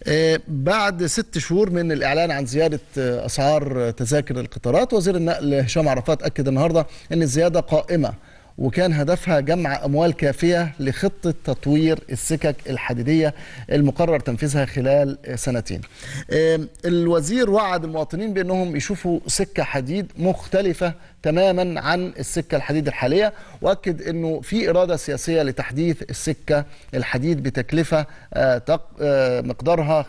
آه، بعد ست شهور من الإعلان عن زيادة آه، أسعار تذاكر القطارات وزير النقل هشام عرفات أكد النهاردة أن الزيادة قائمة وكان هدفها جمع أموال كافية لخطة تطوير السكك الحديدية المقرر تنفيذها خلال سنتين آه، الوزير وعد المواطنين بأنهم يشوفوا سكة حديد مختلفة تماما عن السكة الحديد الحالية وأكد أنه في إرادة سياسية لتحديث السكة الحديد بتكلفة آه، تق- آه، مقدارها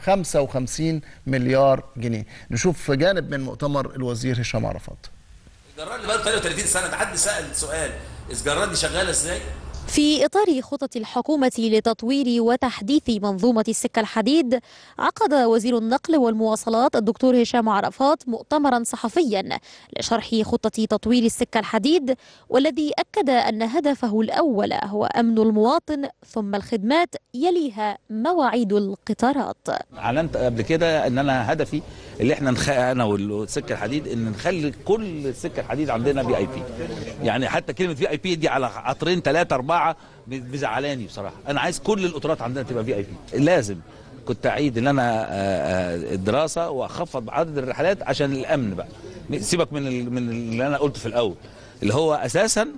55 مليار جنيه نشوف جانب من مؤتمر الوزير هشام عرفات الجرار اللي بقاله 33 سنه ده حد سال سؤال الجرار دي شغاله ازاي؟ في إطار خطط الحكومة لتطوير وتحديث منظومة السكة الحديد عقد وزير النقل والمواصلات الدكتور هشام عرفات مؤتمرا صحفيا لشرح خطة تطوير السكة الحديد والذي أكد أن هدفه الأول هو أمن المواطن ثم الخدمات يليها مواعيد القطارات اعلنت قبل كده ان انا هدفي اللي احنا نخ... انا والسكه الحديد ان نخلي كل السكه الحديد عندنا في اي بي يعني حتى كلمه في اي بي دي على قطرين ثلاثه اربعه بزعلاني بصراحه انا عايز كل القطارات عندنا تبقى في اي بي لازم كنت اعيد ان انا آه، آه، الدراسه واخفض عدد الرحلات عشان الامن بقى سيبك من ال... من اللي انا قلته في الاول اللي هو اساسا ال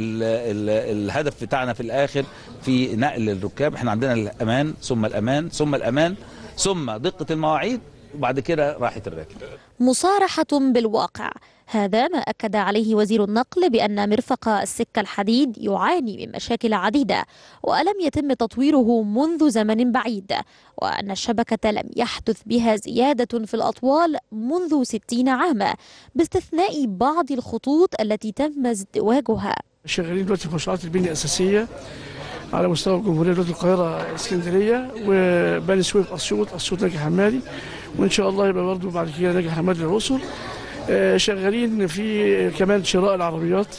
ال الهدف بتاعنا في الاخر في نقل الركاب احنا عندنا الامان ثم الامان ثم الامان ثم دقه المواعيد وبعد كده راحه الراكب مصارحة بالواقع هذا ما أكد عليه وزير النقل بأن مرفق السكة الحديد يعاني من مشاكل عديدة ولم يتم تطويره منذ زمن بعيد وأن الشبكة لم يحدث بها زيادة في الأطوال منذ ستين عاما باستثناء بعض الخطوط التي تم ازدواجها شغالين دلوقتي في مشروعات البنية الأساسية على مستوى الجمهورية دلوقتي القاهرة اسكندرية وبني سويف أسيوط أسيوط ناجي حمادي وإن شاء الله يبقى برضه بعد كده ناجي حمادي الأقصر آه، شغالين في كمان شراء العربيات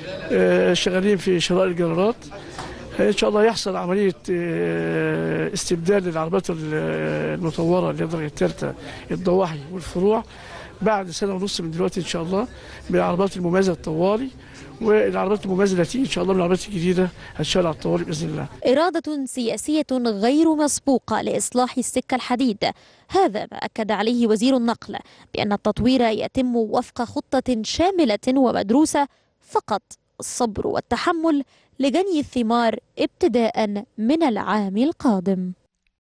آه، شغالين في شراء الجرارات آه، ان شاء الله يحصل عمليه آه، استبدال للعربيات ال- المطوره اللي هي الدرجه الثالثه الضواحي والفروع بعد سنه ونص من دلوقتي ان شاء الله بالعربيات المميزه الطوالي والعربيات المميزه التي ان شاء الله من العربيات الجديده هتشتغل على الطوالي باذن الله إرادة سياسية غير مسبوقة لإصلاح السكة الحديد هذا ما أكد عليه وزير النقل بأن التطوير يتم وفق خطة شاملة ومدروسة فقط الصبر والتحمل لجني الثمار ابتداء من العام القادم